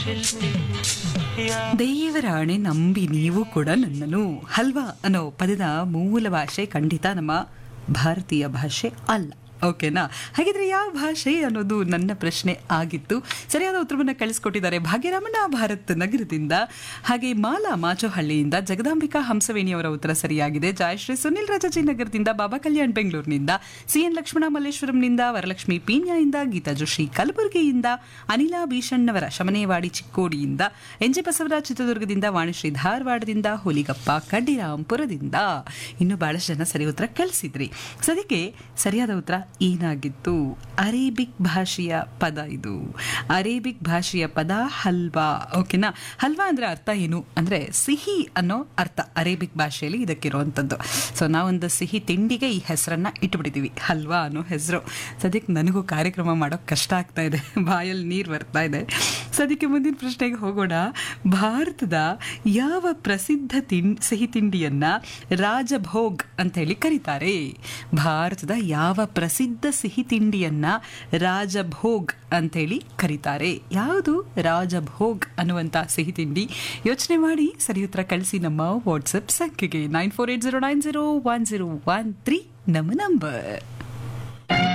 ದೇವರಾಣೆ ನಂಬಿ ನೀವು ಕೂಡ ನನ್ನನ್ನು ಹಲ್ವಾ ಅನ್ನೋ ಪದದ ಮೂಲ ಭಾಷೆ ಖಂಡಿತ ನಮ್ಮ ಭಾರತೀಯ ಭಾಷೆ ಅಲ್ಲ ಓಕೆನಾ ಹಾಗಿದ್ರೆ ಯಾವ ಭಾಷೆ ಅನ್ನೋದು ನನ್ನ ಪ್ರಶ್ನೆ ಆಗಿತ್ತು ಸರಿಯಾದ ಉತ್ತರವನ್ನು ಕಳಿಸ್ಕೊಟ್ಟಿದ್ದಾರೆ ಭಾಗ್ಯರಾಮಣ್ಣ ಭಾರತ್ ನಗರದಿಂದ ಹಾಗೆ ಮಾಲಾ ಮಾಚೋಹಳ್ಳಿಯಿಂದ ಜಗದಾಂಬಿಕಾ ಹಂಸವೇಣಿಯವರ ಉತ್ತರ ಸರಿಯಾಗಿದೆ ಜಯಶ್ರೀ ಸುನಿಲ್ ರಾಜಾಜಿ ನಗರದಿಂದ ಬಾಬಾ ಕಲ್ಯಾಣ್ ಬೆಂಗಳೂರಿನಿಂದ ಸಿಎನ್ ಲಕ್ಷ್ಮಣ ಮಲ್ಲೇಶ್ವರಂನಿಂದ ವರಲಕ್ಷ್ಮಿ ಪೀಣ್ಯದಿಂದ ಗೀತಾ ಜೋಶಿ ಕಲಬುರಗಿಯಿಂದ ಅನಿಲಾ ಭೀಷಣ್ಣವರ ಶಮನೇವಾಡಿ ಚಿಕ್ಕೋಡಿಯಿಂದ ಎನ್ ಜೆ ಬಸವರಾಜ್ ಚಿತ್ರದುರ್ಗದಿಂದ ವಾಣಿಶ್ರೀ ಧಾರವಾಡದಿಂದ ಹುಲಿಗಪ್ಪ ಕಡ್ಡಿರಾಂಪುರದಿಂದ ಇನ್ನು ಬಹಳಷ್ಟು ಜನ ಸರಿ ಉತ್ತರ ಕಳಿಸಿದ್ರಿ ಸದ್ಯಕ್ಕೆ ಸರಿಯಾದ ಉತ್ತರ ಏನಾಗಿತ್ತು ಅರೇಬಿಕ್ ಭಾಷೆಯ ಪದ ಇದು ಅರೇಬಿಕ್ ಭಾಷೆಯ ಪದ ಹಲ್ವಾ ಓಕೆನಾ ಹಲ್ವಾ ಅಂದ್ರೆ ಅರ್ಥ ಏನು ಅಂದ್ರೆ ಸಿಹಿ ಅನ್ನೋ ಅರ್ಥ ಅರೇಬಿಕ್ ಭಾಷೆಯಲ್ಲಿ ಇದಕ್ಕಿರುವಂಥದ್ದು ಸೊ ನಾವೊಂದು ಸಿಹಿ ತಿಂಡಿಗೆ ಈ ಹೆಸರನ್ನ ಇಟ್ಬಿಟ್ಟಿದ್ದೀವಿ ಹಲ್ವಾ ಅನ್ನೋ ಹೆಸರು ಸದ್ಯಕ್ಕೆ ನನಗೂ ಕಾರ್ಯಕ್ರಮ ಮಾಡೋಕೆ ಕಷ್ಟ ಆಗ್ತಾ ಇದೆ ಬಾಯಲ್ಲಿ ನೀರು ಬರ್ತಾ ಇದೆ ಸದ್ಯಕ್ಕೆ ಮುಂದಿನ ಪ್ರಶ್ನೆಗೆ ಹೋಗೋಣ ಭಾರತದ ಯಾವ ಪ್ರಸಿದ್ಧ ತಿಂಡಿ ಸಿಹಿ ತಿಂಡಿಯನ್ನ ರಾಜಭೋಗ್ ಅಂತ ಹೇಳಿ ಕರೀತಾರೆ ಭಾರತದ ಯಾವ ಪ್ರಸಿದ್ಧ ಸಿಹಿ ತಿಂಡಿಯನ್ನ ರಾಜಭೋಗ್ ಅಂತ ಹೇಳಿ ಕರೀತಾರೆ ಯಾವುದು ರಾಜಭೋಗ್ ಅನ್ನುವಂಥ ಸಿಹಿ ತಿಂಡಿ ಯೋಚನೆ ಮಾಡಿ ಸರಿ ಉತ್ತರ ಕಳಿಸಿ ನಮ್ಮ ವಾಟ್ಸಪ್ ಸಂಖ್ಯೆಗೆ nine four eight zero nine zero one zero one three ನಮ್ಮ ನಂಬರ್